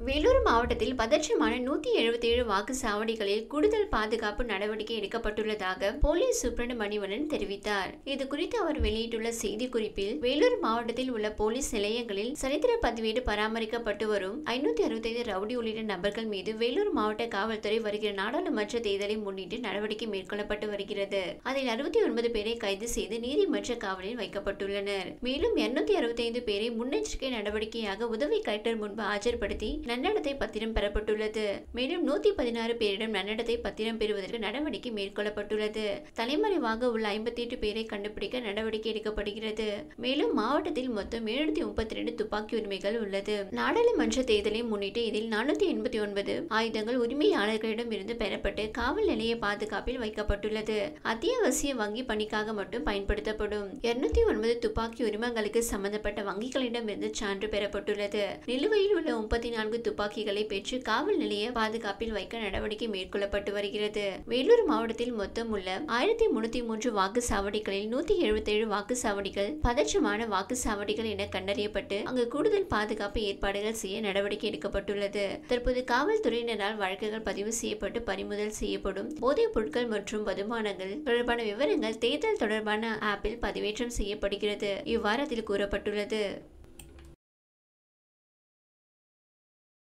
வேலூர் மாவட்டத்தில் பதற்றமான நூத்தி எழுபத்தி ஏழு வாக்குச்சாவடிகளில் கூடுதல் பாதுகாப்பு நடவடிக்கை எடுக்கப்பட்டுள்ளதாக போலீஸ் சூப்பரண்ட் மணிவண்ணன் தெரிவித்தார் இது குறித்து அவர் வெளியிட்டுள்ள செய்திக்குறிப்பில் வேலூர் மாவட்டத்தில் உள்ள போலீஸ் நிலையங்களில் சரித்திர பதிவேடு பராமரிக்கப்பட்டு வரும் ஐநூத்தி அறுபத்தைந்து ரவுடி உள்ளிட்ட நபர்கள் மீது வேலூர் மாவட்ட காவல்துறை வருகிற நாடாளுமன்ற தேர்தலை முன்னிட்டு நடவடிக்கை மேற்கொள்ளப்பட்டு வருகிறது அதில் அறுபத்தி ஒன்பது பேரை கைது செய்து நீதிமன்ற காவலில் வைக்கப்பட்டுள்ளனர் மேலும் இருநூத்தி அறுபத்தைந்து பேரை முன்னெச்சரிக்கை நடவடிக்கையாக உதவி கலெக்டர் முன்பு ஆஜர்படுத்தி நன்னடத்தை பத்திரம் பெறப்பட்டுள்ளது மேலும் நூத்தி பதினாறு பேரிடம் நன்னடத்தை பத்திரம் பெறுவதற்கு நடவடிக்கை மேற்கொள்ளப்பட்டுள்ளது தலைமறைவாக உள்ள ஐம்பத்தி எட்டு பேரை கண்டுபிடிக்க நடவடிக்கை எடுக்கப்படுகிறது மேலும் மாவட்டத்தில் மொத்தம் எழுநூத்தி முப்பத்தி ரெண்டு துப்பாக்கி உரிமைகள் உள்ளது நாடாளுமன்ற தேர்தலை முன்னிட்டு இதில் நானூத்தி எண்பத்தி ஒன்பது ஆயுதங்கள் உரிமையாளர்களிடம் இருந்து பெறப்பட்டு காவல் நிலைய பாதுகாப்பில் வைக்கப்பட்டுள்ளது அத்தியாவசிய வங்கி பணிக்காக மட்டும் பயன்படுத்தப்படும் இருநூத்தி ஒன்பது துப்பாக்கி உரிமங்களுக்கு சம்பந்தப்பட்ட வங்கிகளிடம் இருந்து சான்று பெறப்பட்டுள்ளது நிலுவையில் உள்ள முப்பத்தி நான்கு துப்பாக்கிகளை பெற்று காவல் நிலைய பாதுகாப்பில் வைக்க நடவடிக்கை மேற்கொள்ளப்பட்டு வருகிறது வேலூர் மாவட்டத்தில் மொத்தம் உள்ள ஆயிரத்தி முன்னூத்தி மூன்று வாக்குச்சாவடிகளில் நூத்தி எழுபத்தி ஏழு வாக்குச்சாவடிகள் பதற்றமான வாக்குச்சாவடிகள் என கண்டறியப்பட்டு அங்கு கூடுதல் பாதுகாப்பு ஏற்பாடுகள் செய்ய நடவடிக்கை எடுக்கப்பட்டுள்ளது தற்போது காவல்துறையினரால் வழக்குகள் பதிவு செய்யப்பட்டு பறிமுதல் செய்யப்படும் போதைப் பொருட்கள் மற்றும் வருமானங்கள் தொடர்பான விவரங்கள் தேர்தல் தொடர்பான ஆப்பில் பதிவேற்றம் செய்யப்படுகிறது இவ்வாறு அதில் கூறப்பட்டுள்ளது